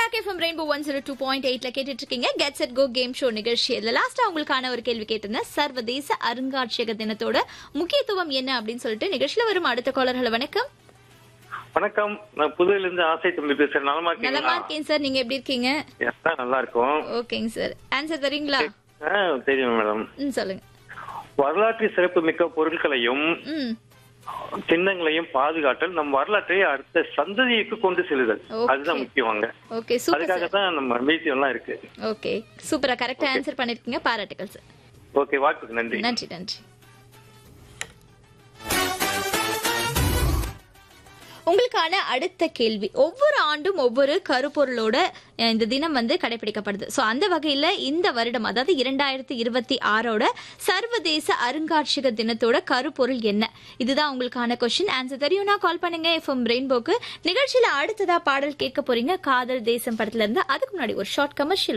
Back FM Rainbow one zero two point எயிட்ல கேட்டுட்டு இருக்கீங்க get set go game show நிகழ்ச்சியில் லாஸ்டா உங்களுக்கான ஒரு கேள்வி கேட்டிருந்தேன் சர்வதேச அருங்காட்சியக தினத்தோட முக்கியத்துவம் என்ன அப்படின்னு சொல்லிட்டு நிகழ்ச்சியில வரும் அடுத்த காலர்களை வணக்கம் வணக்கம் நான் புதுவையில இருந்து ஆசை தம்பி பேசுறேன் நலமா நலமா இருக்கீங்களா இருக்கேன் சார் நீங்க எப்படி இருக்கீங்க எல்லாம் நல்லா இருக்கும் ஓகேங்க சார் ஆன்சர் தரீங்களா ஆ, தெரியும் மேடம் ம் சொல்லுங்க வரலாற்று சிறப்பு மிக்க பொருட்களையும் ம் சின்னங்களையும் பாதுகாத்தல் நம் வரலாற்றை அடுத்த சந்ததிக்கு கொண்டு செல்லுதல் Okay. அதுதான் முக்கியங்க ஓகே சூப்பர் அதுக்காக சார் தான் நம்ம மியூசியம் எல்லாம் இருக்கு ஓகே சூப்பரா கரெக்டா ஆன்சர் பண்ணிருக்கீங்க பாராட்டுகள் சார் ஓகே வாழ்த்துக்கு நன்றி நன்றி நன்றி உங்களுக்கான அடுத்த கேள்வி ஒவ்வொரு ஆண்டும் ஒவ்வொரு கருப்பொருளோட அஹ், இந்த தினம் வந்து கடைபிடிக்கப்படுது ஸோ அந்த வகையில் இந்த வருடம் அதாவது இரண்டாயிரத்தி இருபத்தி ஆறோட சர்வதேச அருங்காட்சியக தினத்தோட கருப்பொருள் என்ன இதுதான் உங்களுக்கான கொஸ்டின் ஆன்சர் தெரியும்னா கால் பண்ணுங்க எஃப்எம் ரெயின்போக்கு நிகழ்ச்சியில அடுத்ததா பாடல் கேட்க போறீங்க காதல் தேசம் படத்துல இருந்து அதுக்கு முன்னாடி ஒரு ஷார்ட் கமர்ஷியல்